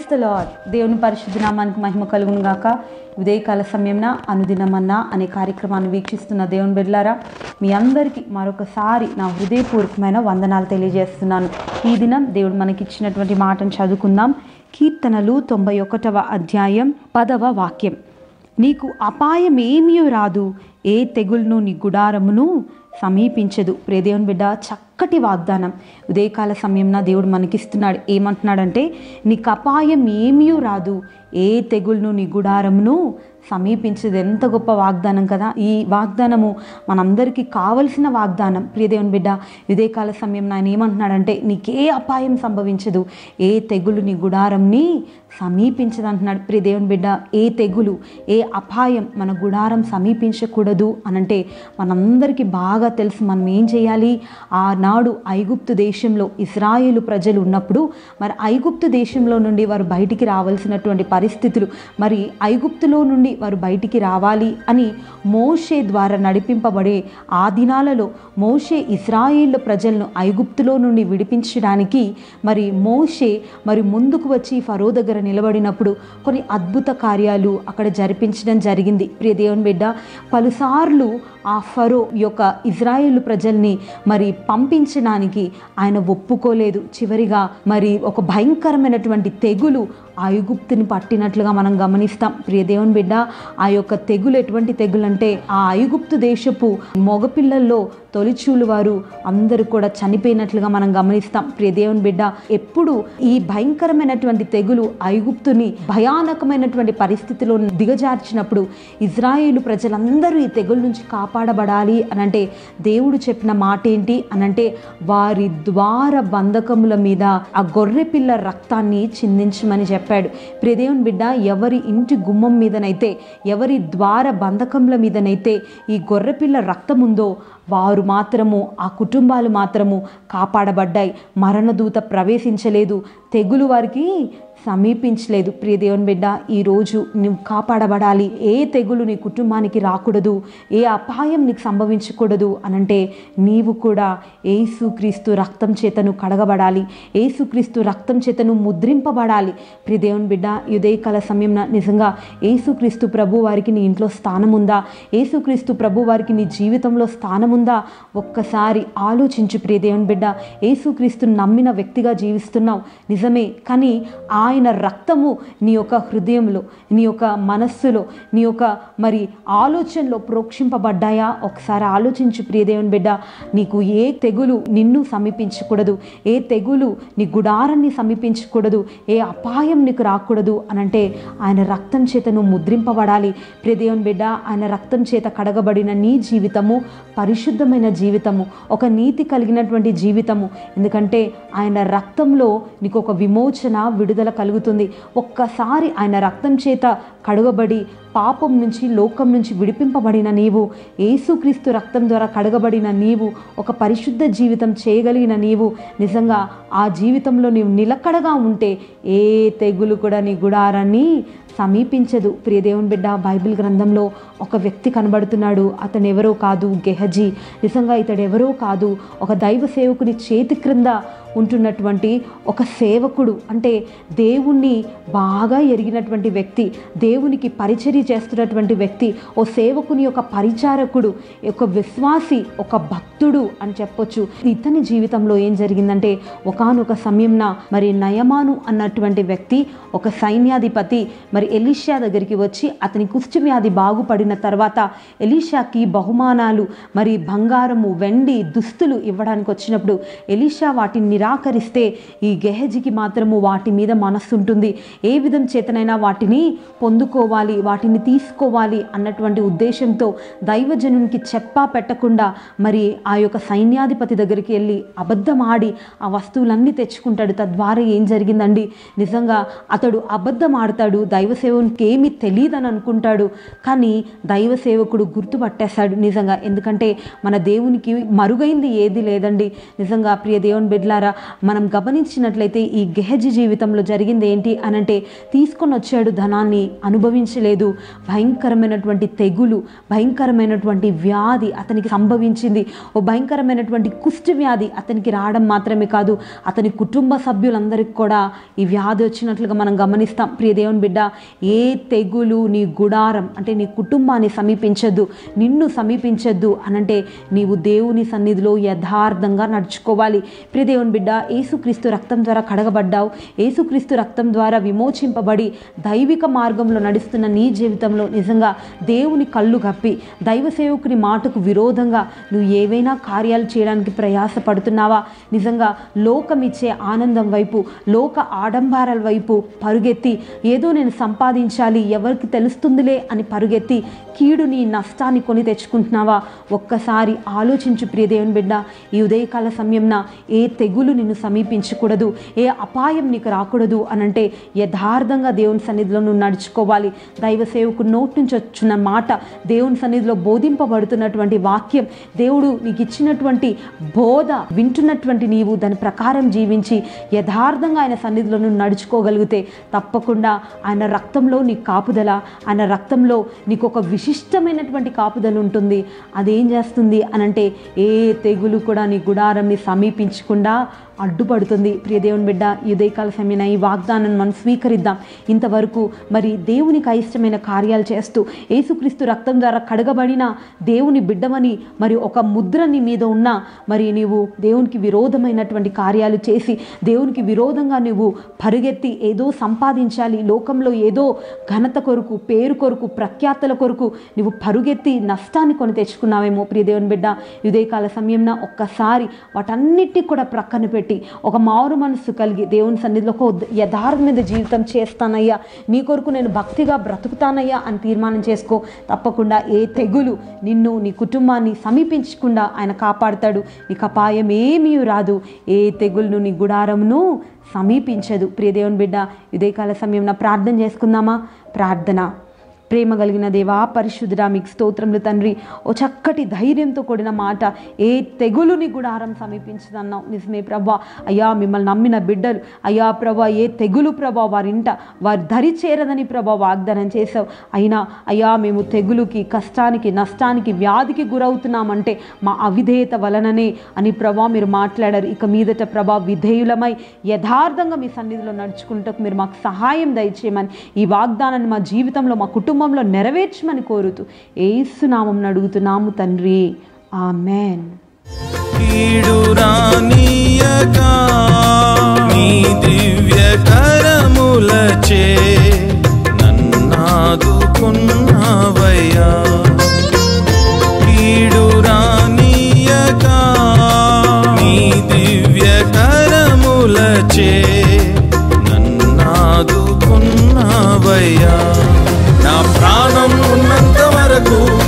the lord దేవుని పరిశుద్ధ నామానికి మహిమ కలుగును గాక ఉదయకాల సమయంన అనుదినమన్నా అనే కార్యక్రమాన్ని వీక్షిస్తున్న దేవుని బిడ్డలారా మీ అందరికీ మరొకసారి నా హృదయపూర్వకమైన వందనాలు తెలియజేస్తున్నాను ఈ దినం దేవుడు మనకి ఇచ్చినటువంటి మాటను చదువుకుందాం కీర్తనలు తొంభై ఒకటవ అధ్యాయం పదవ వాక్యం నీకు అపాయమేమీ రాదు ఏ తెగులును నీ గుడారమును సమీపించదు ప్రేదేవుని బిడ్డ చక్కటి వాగ్దానం ఉదయకాల సమయంన దేవుడు మనకిస్తున్నాడు ఏమంటున్నాడంటే నీకు అపాయం ఏమీ రాదు ఏ తెగులును నీ గుడారమును సమీపించదు ఎంత గొప్ప వాగ్దానం కదా ఈ వాగ్దానము మనందరికీ కావలసిన వాగ్దానం ప్రియదేవుని బిడ్డ ఉదయకాల సమయం ఆయన ఏమంటున్నాడంటే నీకే అపాయం సంభవించదు ఏ తెగులు నీ గుడారంని సమీపించదు అంటున్నాడు ప్రియదేవుని బిడ్డ ఏ తెగులు ఏ అపాయం మన గుడారం సమీపించకూడదు అనంటే మనందరికీ బాగా తెలుసు మనం ఏం చేయాలి ఆనాడు ఐగుప్తు దేశంలో ఇస్రాయేలు ప్రజలు ఉన్నప్పుడు మరి ఐగుప్తు దేశంలో నుండి వారు బయటికి రావాల్సినటువంటి పరిస్థితులు మరి ఐగుప్తులో నుండి వారు బయటికి రావాలి అని మోషే ద్వారా నడిపింపబడే ఆ దినాలలో మోషే ఇస్రాయేల్ ప్రజలను ఐగుప్తులో నుండి విడిపించడానికి మరి మోషే మరి ముందుకు వచ్చి ఫరో దగ్గర నిలబడినప్పుడు కొన్ని అద్భుత కార్యాలు అక్కడ జరిపించడం జరిగింది ప్రియ దేవుని బిడ్డ పలుసార్లు ఆ ఫరో యొక్క ఇజ్రాయేల్ ప్రజల్ని మరి పంపించడానికి ఆయన ఒప్పుకోలేదు చివరిగా మరి ఒక భయంకరమైనటువంటి తెగులు ఐగుప్తుని పట్టినట్లుగా మనం గమనిస్తాం ప్రియ దేవుని బిడ్డ ఆ యొక్క తెగులు ఎటువంటి తెగులు అంటే ఆ ఐగుప్తు దేశపు మగపిల్లల్లో తొలిచూలు వారు అందరూ కూడా చనిపోయినట్లుగా మనం గమనిస్తాం ప్రియ దేవుని బిడ్డ ఎప్పుడు ఈ భయంకరమైనటువంటి తెగులు ఐగుప్తుని భయానకమైనటువంటి పరిస్థితిలో దిగజార్చినప్పుడు ఇజ్రాయేలు ప్రజలందరూ ఈ తెగుల నుంచి కాపాడబడాలి అనంటే దేవుడు చెప్పిన మాట ఏంటి అనంటే వారి ద్వార బంధకముల మీద ఆ గొర్రె పిల్ల రక్తాన్ని చిందించమని చెప్పాడు ప్రియదేవుని బిడ్డ ఎవరి ఇంటి గుమ్మం మీదనైతే ఎవరి ద్వార బంధకముల మీదనైతే ఈ గొర్రెపిల్ల రక్తం ఉందో వారు మాత్రము ఆ కుటుంబాలు మాత్రము కాపాడబడ్డాయి మరణదూత ప్రవేశించలేదు తెగులు వారికి సమీపించలేదు ప్రియ దేవుని బిడ్డ ఈరోజు నువ్వు కాపాడబడాలి ఏ తెగులు నీ కుటుంబానికి రాకూడదు ఏ అపాయం నీకు సంభవించకూడదు అనంటే నీవు కూడా ఏసుక్రీస్తు రక్తం చేతను కడగబడాలి ఏసుక్రీస్తు రక్తం చేతను ముద్రింపబడాలి ప్రియ దేవుని బిడ్డ ఉదయకాల సమయం నిజంగా ఏసుక్రీస్తు ప్రభు వారికి నీ ఇంట్లో స్థానం ఉందా ఏసుక్రీస్తు ప్రభు వారికి నీ జీవితంలో స్థానం ఉందా ఒక్కసారి ఆలోచించు ప్రియ దేవుని బిడ్డ ఏసుక్రీస్తుని నమ్మిన వ్యక్తిగా జీవిస్తున్నావు నిజమే కానీ ఆయన రక్తము నీ యొక్క హృదయంలో నీ యొక్క మనస్సులో నీ యొక్క మరి ఆలోచనలో ప్రోక్షింపబడ్డాయా ఒకసారి ఆలోచించు ప్రియదేవుని బిడ్డ నీకు ఏ తెగులు నిన్ను సమీపించకూడదు ఏ తెగులు నీ గుడారాన్ని సమీపించకూడదు ఏ అపాయం నీకు రాకూడదు అనంటే ఆయన రక్తం చేత నువ్వు ముద్రింపబడాలి ప్రియదేవుని బిడ్డ ఆయన రక్తం చేత కడగబడిన నీ జీవితము పరిశుద్ధమైన జీవితము ఒక నీతి కలిగినటువంటి జీవితము ఎందుకంటే ఆయన రక్తంలో నీకు ఒక విమోచన విడుదల కలుగుతుంది ఒక్కసారి ఆయన రక్తం చేత కడగబడి పాపం నుంచి లోకం నుంచి విడిపింపబడిన నీవు ఏసుక్రీస్తు రక్తం ద్వారా కడగబడిన నీవు ఒక పరిశుద్ధ జీవితం చేయగలిగిన నీవు నిజంగా ఆ జీవితంలో నీవు నిలకడగా ఉంటే ఏ తెగులు కూడా నీ గుడారాన్ని సమీపించదు ప్రియదేవుని బిడ్డ బైబిల్ గ్రంథంలో ఒక వ్యక్తి కనబడుతున్నాడు అతను ఎవరో కాదు గెహజీ నిజంగా ఇతడు ఎవరో కాదు ఒక దైవ సేవకుని చేతి క్రింద ఉంటున్నటువంటి ఒక సేవకుడు అంటే దేవుణ్ణి బాగా ఎరిగినటువంటి వ్యక్తి దేవునికి పరిచర్య చేస్తున్నటువంటి వ్యక్తి ఓ సేవకుని యొక్క పరిచారకుడు ఒక విశ్వాసి ఒక భక్తుడు అని చెప్పొచ్చు ఇతని జీవితంలో ఏం జరిగిందంటే ఒకనొక సమయంన మరి నయమాను అన్నటువంటి వ్యక్తి ఒక సైన్యాధిపతి మరి ఎలీషా దగ్గరికి వచ్చి అతని కుష్టి వ్యాధి బాగుపడిన తర్వాత ఎలీషాకి బహుమానాలు మరి బంగారము వెండి దుస్తులు ఇవ్వడానికి వచ్చినప్పుడు ఎలీషా వాటిని నిరాకరిస్తే ఈ గెహజికి మాత్రము వాటి మీద మనస్సు ఉంటుంది ఏ విధం చేతనైనా వాటిని పొందుకోవాలి వాటిని తీసుకోవాలి అన్నటువంటి ఉద్దేశంతో దైవజనునికి చెప్పా పెట్టకుండా మరి ఆ యొక్క సైన్యాధిపతి దగ్గరికి వెళ్ళి అబద్ధం ఆడి ఆ వస్తువులన్నీ తెచ్చుకుంటాడు తద్వారా ఏం జరిగిందండి నిజంగా అతడు అబద్ధం ఆడతాడు దైవ సేవకునికి ఏమీ తెలియదని అనుకుంటాడు కానీ దైవ సేవకుడు గుర్తుపట్టేశాడు నిజంగా ఎందుకంటే మన దేవునికి మరుగైంది ఏది లేదండి నిజంగా ప్రియ దేవుని బిడ్లారా మనం గమనించినట్లయితే ఈ గెహజీ జీవితంలో జరిగింది ఏంటి అనంటే తీసుకొని వచ్చాడు ధనాన్ని అనుభవించలేదు భయంకరమైనటువంటి తెగులు భయంకరమైనటువంటి వ్యాధి అతనికి సంభవించింది ఓ భయంకరమైనటువంటి కుష్టి వ్యాధి అతనికి రావడం మాత్రమే కాదు అతని కుటుంబ సభ్యులందరికీ కూడా ఈ వ్యాధి వచ్చినట్లుగా మనం గమనిస్తాం ప్రియ దేవుని బిడ్డ ఏ తెగులు నీ గుడారం అంటే నీ కుటుంబాన్ని సమీపించద్దు నిన్ను సమీపించద్దు అనంటే నీవు దేవుని సన్నిధిలో యథార్థంగా నడుచుకోవాలి ప్రియ దేవుని బిడ్డ ఏసుక్రీస్తు రక్తం ద్వారా కడగబడ్డావు ఏసుక్రీస్తు రక్తం ద్వారా విమోచింపబడి దైవిక మార్గంలో నడుస్తున్న నీ జీవితంలో నిజంగా దేవుని కళ్ళు కప్పి దైవ సేవకుని మాటకు విరోధంగా నువ్వు ఏవైనా కార్యాలు చేయడానికి ప్రయాసపడుతున్నావా నిజంగా లోకం ఇచ్చే ఆనందం వైపు లోక ఆడంబరాల వైపు పరుగెత్తి ఏదో నేను సంపాదించాలి ఎవరికి తెలుస్తుందిలే అని పరుగెత్తి కీడుని నష్టాన్ని కొని తెచ్చుకుంటున్నావా ఒక్కసారి ఆలోచించు ప్రియదేవుని బిడ్డ ఈ ఉదయకాల సమయంన ఏ తెగులు నిన్ను సమీపించకూడదు ఏ అపాయం నీకు రాకూడదు అనంటే యథార్థంగా దేవుని సన్నిధిలో నువ్వు నడుచుకోవాలి దైవ సేవకు నోటి నుంచి వచ్చిన మాట దేవుని సన్నిధిలో బోధింపబడుతున్నటువంటి వాక్యం దేవుడు నీకు ఇచ్చినటువంటి బోధ వింటున్నటువంటి నీవు దాని ప్రకారం జీవించి యథార్థంగా ఆయన సన్నిధిలో నువ్వు నడుచుకోగలిగితే తప్పకుండా ఆయన రక్తంలో నీ కాపుదల ఆయన రక్తంలో నీకు ఒక విశిష్టమైనటువంటి కాపుదల ఉంటుంది అదేం చేస్తుంది అనంటే ఏ తెగులు కూడా నీ గుడారంని సమీపించకుండా అడ్డుపడుతుంది ప్రియ దేవుని బిడ్డ ఈ ఉదయకాల సమయన ఈ వాగ్దానాన్ని మనం స్వీకరిద్దాం ఇంతవరకు మరి దేవునికి అయిష్టమైన కార్యాలు చేస్తూ యేసుక్రీస్తు రక్తం ద్వారా కడగబడిన దేవుని బిడ్డమని మరి ఒక ముద్ర నీ మీద ఉన్న మరి నీవు దేవునికి విరోధమైనటువంటి కార్యాలు చేసి దేవునికి విరోధంగా నువ్వు పరుగెత్తి ఏదో సంపాదించాలి లోకంలో ఏదో ఘనత కొరకు పేరు కొరకు ప్రఖ్యాతల కొరకు నువ్వు పరుగెత్తి నష్టాన్ని కొని తెచ్చుకున్నావేమో ప్రియ దేవుని బిడ్డ ఈ ఉదయకాల సమయంన ఒక్కసారి వాటన్నిటిని కూడా ప్రక్కన పెట్టి ఒక మారు మనస్సు కలిగి దేవుని సన్నిధిలో ఒక యథార్థమైన జీవితం చేస్తానయ్యా నీ కొరకు నేను భక్తిగా బ్రతుకుతానయ్యా అని తీర్మానం చేసుకో తప్పకుండా ఏ తెగులు నిన్ను నీ కుటుంబాన్ని సమీపించకుండా ఆయన కాపాడుతాడు నీకు అపాయం ఏమీ రాదు ఏ తెగులును నీ గుడారమును సమీపించదు ప్రియదేవుని బిడ్డ ఇదే కాల సమయం ప్రార్థన చేసుకుందామా ప్రార్థన ప్రేమ కలిగిన దేవా పరిశుద్ధుడా మీకు స్తోత్రములు తండ్రి ఓ చక్కటి ధైర్యంతో కూడిన మాట ఏ తెగులుని గుడారం సమీపించదన్నావు నిజమే ప్రభా అయ్యా మిమ్మల్ని నమ్మిన బిడ్డలు అయ్యా ప్రభా ఏ తెగులు ప్రభా వారింట వారి దరి చేరదని ప్రభా వాగ్దానం చేసావు అయినా అయ్యా మేము తెగులుకి కష్టానికి నష్టానికి వ్యాధికి గురవుతున్నామంటే మా అవిధేయత వలననే అని ప్రభా మీరు మాట్లాడారు ఇక మీదట ప్రభా విధేయులమై యథార్థంగా మీ సన్నిధిలో నడుచుకుంటూ మీరు మాకు సహాయం దయచేయమని ఈ వాగ్దానాన్ని మా జీవితంలో మా కుటుంబంలో నెరవేర్చమని కోరుతూ ఏసునామం అడుగుతున్నాము తండ్రి ఆమెన్ కీడు రానీయక నీ దివ్య కరములచే నన్నాదుకున్నావయ్యా కీడు రానీయక నీ దివ్య కరములచే నన్నాదుకున్నావయ్యా నా ప్రాణం ఉన్నంత వరకు